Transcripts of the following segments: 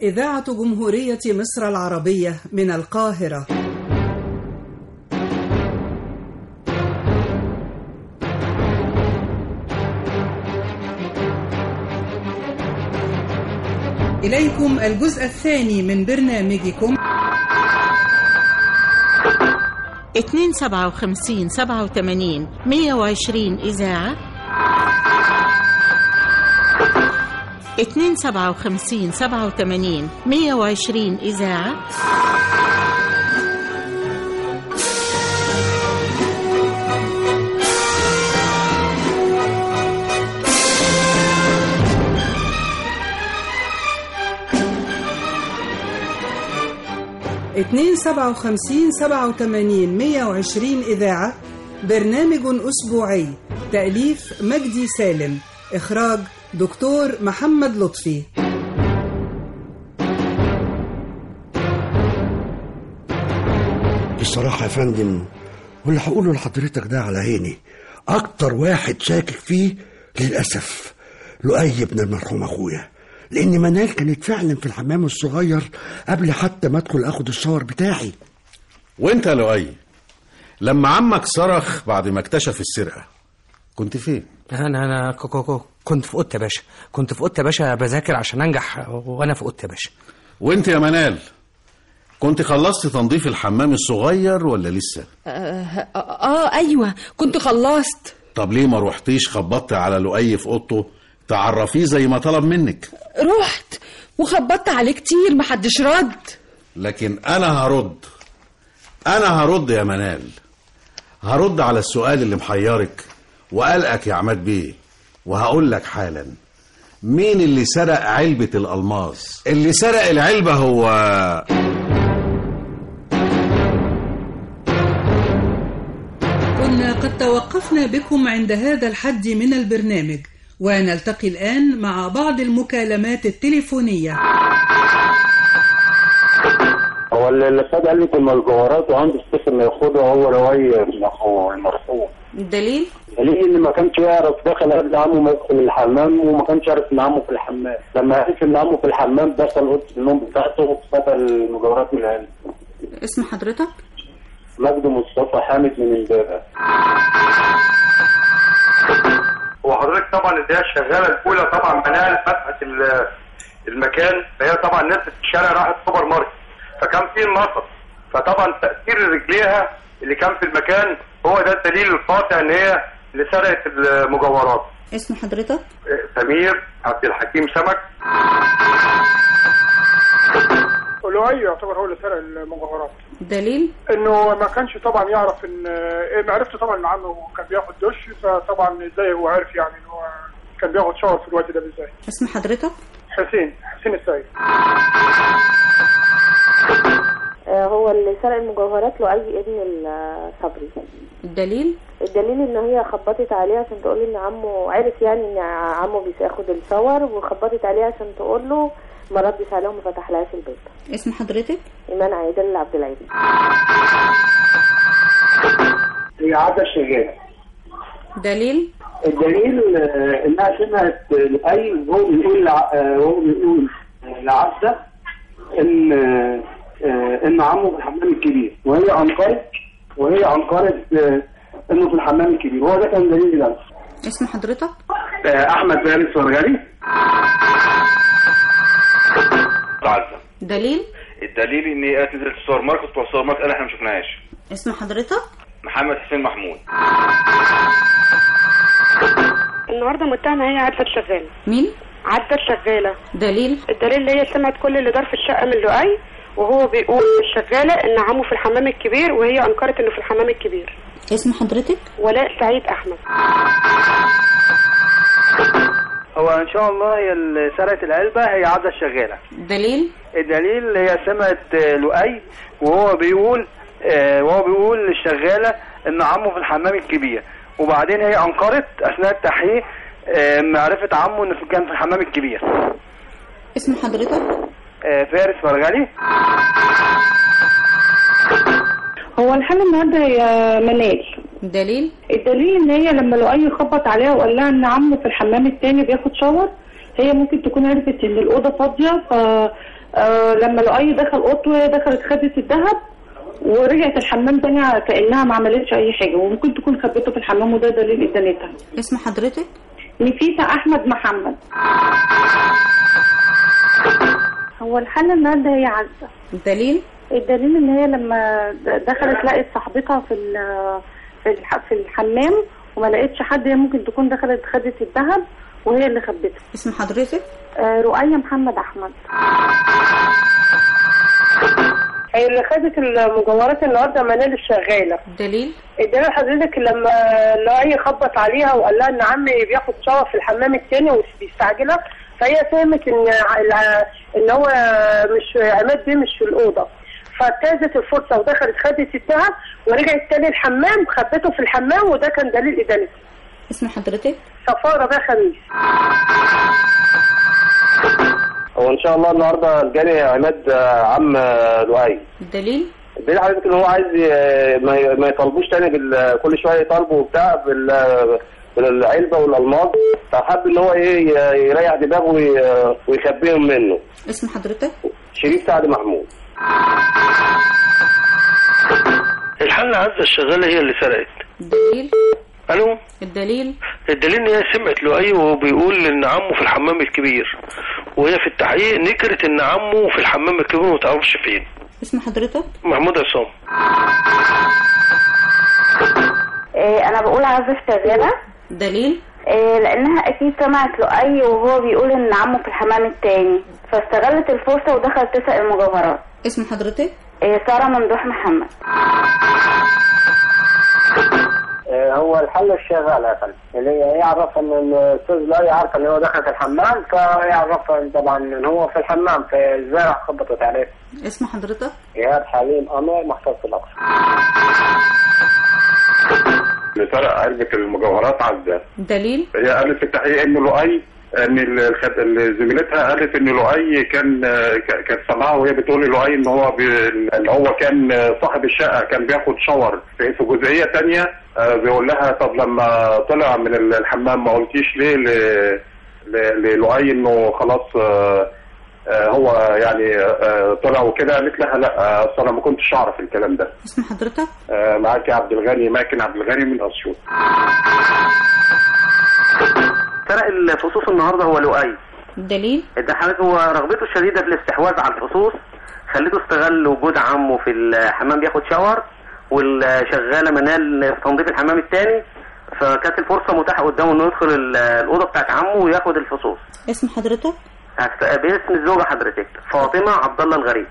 إذاعة جمهورية مصر العربية من القاهرة إليكم الجزء الثاني من برنامجكم 257 87 120 إذاعة 257 87 120 إذاعة اتنين سبعة وخمسين سبعة وتمانين مية وعشرين إذاعة برنامج أسبوعي تأليف مجدي سالم إخراج دكتور محمد لطفي بصراحة يا فندم واللي هقوله لحضرتك ده على عيني أكتر واحد شاكك فيه للأسف لؤي ابن المرحوم أخويا لأن منال كانت فعلا في الحمام الصغير قبل حتى ما أدخل أخد الشاور بتاعي وانت يا لؤي لما عمك صرخ بعد ما اكتشف السرقة كنت فين؟ انا انا ك- ك- ك- كنت في اوضه يا باشا كنت في اوضه يا باشا بذاكر عشان انجح وانا في اوضه يا باشا وانت يا منال كنت خلصت تنظيف الحمام الصغير ولا لسه؟ آه, اه ايوه كنت خلصت طب ليه ما روحتيش خبطت على لؤي في اوضته تعرفيه زي ما طلب منك رحت وخبطت عليه كتير محدش رد لكن انا هرد انا هرد يا منال هرد على السؤال اللي محيرك وقلقك يا عماد بيه وهقول لك حالا مين اللي سرق علبة الألماس اللي سرق العلبة هو كنا قد توقفنا بكم عند هذا الحد من البرنامج ونلتقي الآن مع بعض المكالمات التليفونية هو اللي الاستاذ قال لي في المجوهرات وعنده السيف انه ياخدها هو رواية ابن اخوه المرحوم الدليل دليل ان ما كانش يعرف دخل قبل عمه ما يدخل الحمام وما كانش يعرف ان عمه في الحمام لما عرف ان عمه في الحمام دخل اوضه النوم بتاعته وفتح المجوهرات من العلم اسم حضرتك مجد مصطفى حامد من امبابه وحضرتك طبعا اللي هي الشغاله الاولى طبعا منال فتحت ال- المكان فهي طبعا نزلت في الشارع راحت سوبر ماركت فكان في النصب فطبعا تاثير رجليها اللي كان في المكان هو ده الدليل القاطع ان هي اللي سرقت المجوهرات اسم حضرتك سمير عبد الحكيم سمك لؤي يعتبر هو اللي سرق المجوهرات دليل انه ما كانش طبعا يعرف ان إيه، معرفته طبعا ان عمه كان بياخد دش فطبعا ازاي هو عارف يعني ان هو كان بياخد شاور في الوقت ده ازاي اسم حضرتك حسين حسين السيد آه، هو اللي سرق المجوهرات لؤي ابن الصبري الدليل الدليل ان هي خبطت عليه عشان تقول ان عمه عرف يعني ان عمه بياخد الشاور وخبطت عليه عشان تقول له ما ردش عليه وما فتحلهاش البيت اسم حضرتك ايمان عادل عبد العزيز هي عادة الشغالة دليل الدليل آه، انها سمعت لؤي وهو بيقول لع- آه، وهو بيقول لعبده ان آه، آه، ان عمه في الحمام الكبير وهي انكرت وهي انكرت آه، انه في الحمام الكبير وهو ده كان دليل الامس اسم حضرتك احمد فارس فرغلي عزة دليل الدليل ان هي نزلت السوبر ماركت بتوع السوبر ماركت قال احنا ما شفناهاش اسم حضرتك محمد حسين محمود النهارده متهمه هي عدة الشغاله مين عدة الشغاله دليل الدليل اللي هي سمعت كل اللي دار في الشقه من لؤي وهو بيقول للشغاله ان عمه في الحمام الكبير وهي انكرت انه في الحمام الكبير اسم حضرتك ولاء سعيد احمد هو ان شاء الله هي اللي سرقت العلبه هي عاده الشغاله دليل الدليل هي سمعت آه، لؤي وهو بيقول آه، وهو بيقول للشغاله ان عمه في الحمام الكبير وبعدين هي انكرت اثناء التحقيق آه، معرفه عمه انه كان في الحمام الكبير اسم حضرتك آه، فارس فرغلي هو الحل النهارده هي منال دليل الدليل ان هي لما لؤي خبط عليها وقال لها ان عمه في الحمام التاني بياخد شاور هي ممكن تكون عرفت ان الاوضه فاضيه ف آه لما لؤي دخل اوضته وهي دخلت خدت الذهب ورجعت الحمام تاني كانها ما عملتش اي حاجه وممكن تكون خبته في الحمام وده دليل ادانتها اسم حضرتك نفيسه احمد محمد هو الحل النهارده هي عزه الدليل الدليل ان هي لما د- دخلت لقت صاحبتها في ال- في الح- في الحمام وما لقتش حد هي ممكن تكون دخلت خدت الذهب وهي اللي خبته اسم حضرتك آه رؤية محمد احمد هي اللي خدت المجوهرات النهارده منال الشغاله دليل الدليل حضرتك لما لؤي خبط عليها وقال لها ان عمي بياخد شاور في الحمام التاني ومش بيستعجلها فهي فهمت ان ع- ان هو مش عماد بيه مش في الاوضه فانتهزت الفرصه ودخلت خدت الذهب ورجعت تاني الحمام خبته في الحمام وده كان دليل ادانتها اسم حضرتك صفاره بقى خميس هو ان شاء الله النهارده جالي عماد آه، عم آه، لؤي الدليل الدليل حضرتك ان هو عايز ي- ما ي- ما يطالبوش تاني بال- كل شويه يطالبوا وبتاع بال- بالعلبه والالماظ فحب ان هو ايه ي- يريح دماغه وي- ويخبيهم منه اسم حضرتك شريف سعد محمود الحل عزة الشغالة هي اللي سرقت الدليل الو الدليل الدليل ان هي سمعت لؤي وهو بيقول ان عمه في الحمام الكبير وهي في التحقيق نكرت ان عمه في الحمام الكبير وما تعرفش فين اسم حضرتك محمود عصام إيه انا بقول عزة شغالة دليل إيه لانها اكيد سمعت لؤي وهو بيقول ان عمه في الحمام التاني فاستغلت الفرصة ودخلت تسرق المجوهرات اسم حضرتك إيه سارة ممدوح محمد هو الحل الشغال يا فندم اللي هي يعرف ان الاستاذ لا يعرف ان هو دخل في الحمام فيعرف طبعا ان هو في الحمام فازاي راح خبطت عليه اسم حضرتك ايهاب حليم قمر مختص الاقصى اللي سرق علبة المجوهرات عزة دليل هي قالت في التحقيق ان لؤي ان ال- الخد- ال- زميلتها قالت ان لؤي كان ك- كانت سامعاه وهي بتقول لؤي ان هو بي ان هو كان صاحب الشقه كان بياخد شاور في في جزئيه تانية آه، بيقول لها طب لما طلع من ال- الحمام ما قلتيش ليه ل- ل- للؤي انه خلاص آه، آه، هو يعني آه، طلع وكده قالت لها لا آه، اصل انا ما كنتش اعرف الكلام ده اسم حضرتك آه، معاك يا عبد الغني ماكن عبد الغني من اسيوط سرق الفصوص النهارده هو لؤي الدليل ده حضرتك هو رغبته الشديده في الاستحواذ على الفصوص خليته استغل وجود عمه في الحمام بياخد شاور والشغاله منال في تنظيف الحمام الثاني فكانت الفرصه متاحه قدامه انه يدخل ال- الاوضه بتاعت عمه وياخد الفصوص اسم حضرتك هست- باسم الزوجه حضرتك فاطمه عبد الله الغريب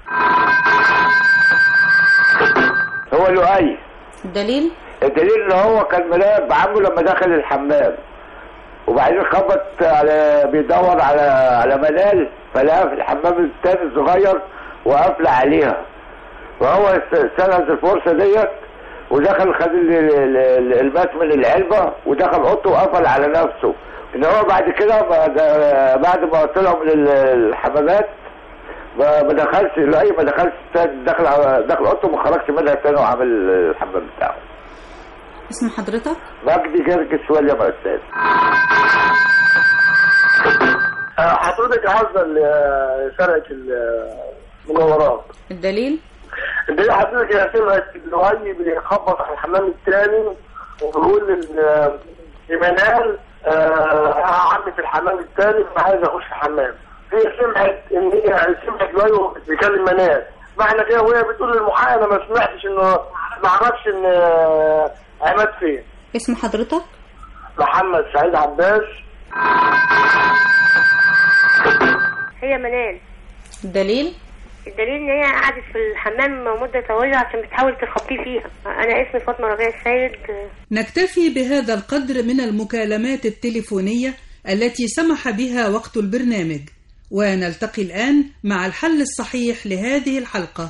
هو لؤي الدليل الدليل ان هو كان ملاعب عمه لما دخل الحمام وبعدين خبط على بيدور على على منال فلقاها في الحمام التاني الصغير وقفل عليها وهو استنز الفرصه ديت ودخل خد ال- ال- ال- الماس من العلبه ودخل اوضته وقفل على نفسه ان هو بعد كده بعد بعد ما طلعوا من ال- الحمامات ما ما دخلش لا ما دخلش تاني، دخل على- دخل اوضته وما خرجش منها تاني وعمل الحمام بتاعه اسم حضرتك مجدي جرجس ولا يا استاذ حضرتك عاوزه اللي سرقت المجوهرات الدليل ده حضرتك يا سمعت لؤي بيخبط على الحمام الثاني وبيقول لل- لمنال آه عمي في الحمام الثاني انا عايز اخش الحمام هي سمعت ان هي سمعت لؤي بيكلم منال معنى كده وهي بتقول للمحقق انا ما سمعتش انه ما اعرفش ان آه، عماد فين اسم حضرتك محمد سعيد عباس هي منال الدليل الدليل ان هي قعدت في الحمام مده طويله عشان بتحاول تخبيه فيها انا اسمي فاطمه ربيع السيد نكتفي بهذا القدر من المكالمات التليفونية التي سمح بها وقت البرنامج ونلتقي الآن مع الحل الصحيح لهذه الحلقة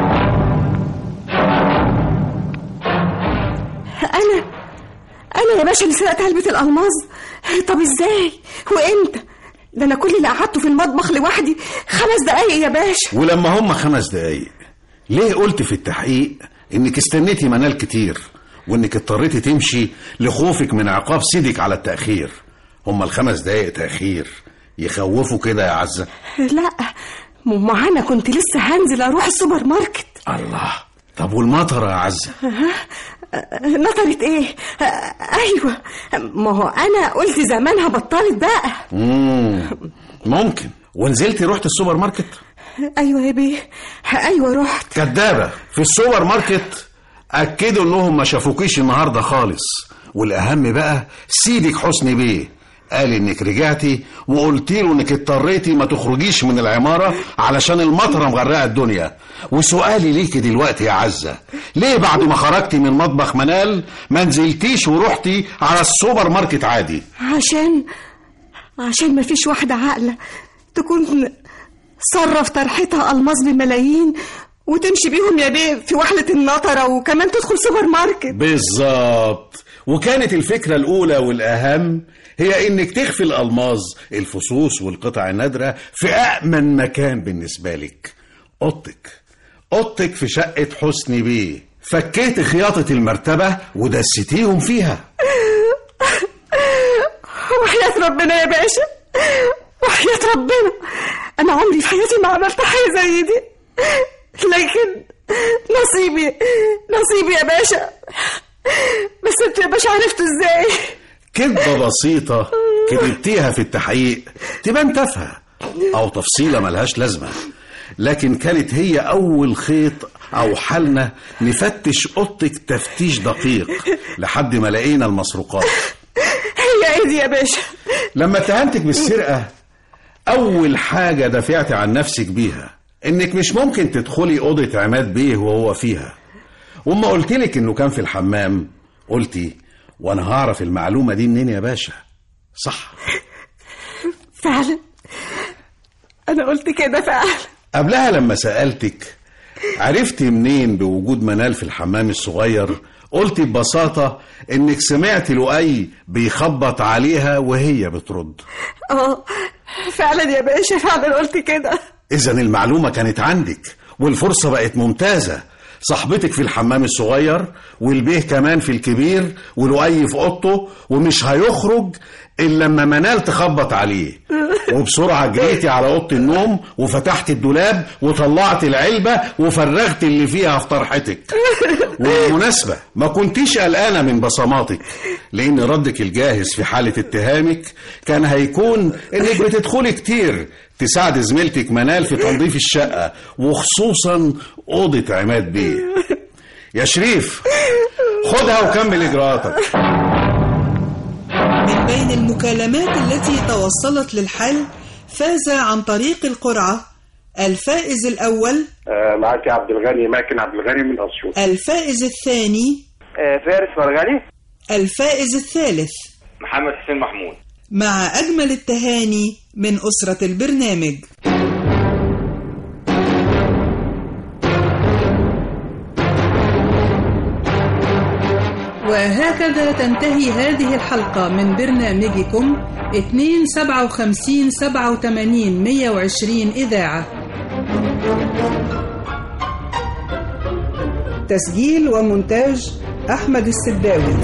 انا انا يا باشا اللي سرقت علبه الالماظ طب ازاي وامتى ده انا كل اللي قعدته في المطبخ لوحدي خمس دقايق يا باشا ولما هم خمس دقايق ليه قلت في التحقيق انك استنيتي منال كتير وانك اضطريتي تمشي لخوفك من عقاب سيدك على التأخير هم الخمس دقايق تأخير يخوفوا كده يا عزة لا ما انا كنت لسه هنزل اروح السوبر ماركت الله طب والمطره يا عزه ها؟ نطرت ايه آه، ايوه ما هو انا قلت زمانها بطلت بقى مم. ممكن ونزلتي رحت السوبر ماركت ايوه يا بيه ايوه رحت كدابه في السوبر ماركت اكدوا انهم ما شافوكيش النهارده خالص والاهم بقى سيدك حسني بيه قال انك رجعتي وقلتي له انك اضطريتي ما تخرجيش من العماره علشان المطره مغرقه الدنيا وسؤالي ليكي دلوقتي يا عزه ليه بعد ما خرجتي من مطبخ منال ما نزلتيش ورحتي على السوبر ماركت عادي عشان عشان ما فيش واحدة عاقلة تكون صرف طرحتها ألماس بملايين وتمشي بيهم يا بيه في وحلة النطرة وكمان تدخل سوبر ماركت بالظبط وكانت الفكرة الأولى والأهم هي إنك تخفي الألماظ الفصوص والقطع النادرة في أأمن مكان بالنسبة لك أوضتك أوضتك في شقة حسني بيه فكيت خياطة المرتبة ودستيهم فيها وحياة ربنا يا باشا وحياة ربنا أنا عمري في حياتي ما عملت حاجة زي دي لكن نصيبي نصيبي يا باشا بس انت يا باشا عرفت ازاي كذبة بسيطة كذبتيها في التحقيق تبان تافهة أو تفصيلة ملهاش لازمة لكن كانت هي أول خيط أو حالنا نفتش أوضتك تفتيش دقيق لحد ما لقينا المسروقات هي ايه دي يا باشا لما اتهمتك بالسرقة أول حاجة دافعت عن نفسك بيها إنك مش ممكن تدخلي أوضة عماد بيه وهو فيها وأما قلت لك إنه كان في الحمام قلتي وأنا هعرف المعلومة دي منين يا باشا صح فعلا انا قلت كده فعلا قبلها لما سألتك عرفتي منين بوجود منال في الحمام الصغير قلتي ببساطة إنك سمعت لؤي بيخبط عليها وهي بترد اه فعلا يا باشا فعلا قلت كده إذا المعلومة كانت عندك والفرصة بقت ممتازة صاحبتك في الحمام الصغير والبيه كمان في الكبير ولؤي في اوضته ومش هيخرج الا لما منال تخبط عليه وبسرعه جريتي على اوضه النوم وفتحت الدولاب وطلعت العلبه وفرغت اللي فيها في طرحتك وبالمناسبه ما كنتيش قلقانه من بصماتك لان ردك الجاهز في حاله اتهامك كان هيكون انك بتدخلي كتير تساعد زميلتك منال في تنظيف الشقه وخصوصا اوضه عماد بيه يا شريف خدها وكمل اجراءاتك من بين المكالمات التي توصلت للحل فاز عن طريق القرعة الفائز الأول آه، معاك يا عبد الغني ماكن عبد الغني من اسيوط الفائز الثاني فارس فرغلي الفائز الثالث محمد حسين محمود مع أجمل التهاني من أسرة البرنامج وهكذا تنتهي هذه الحلقة من برنامجكم 257 87 120 إذاعة تسجيل ومونتاج أحمد السداوي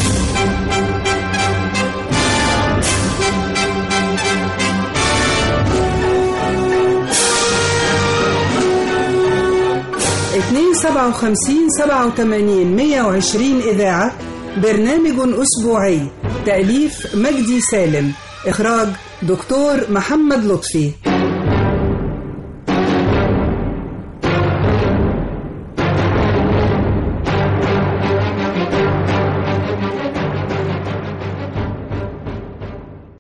اتنين سبعة وخمسين سبعة وتمانين مية وعشرين إذاعة برنامج أسبوعي تأليف مجدي سالم إخراج دكتور محمد لطفي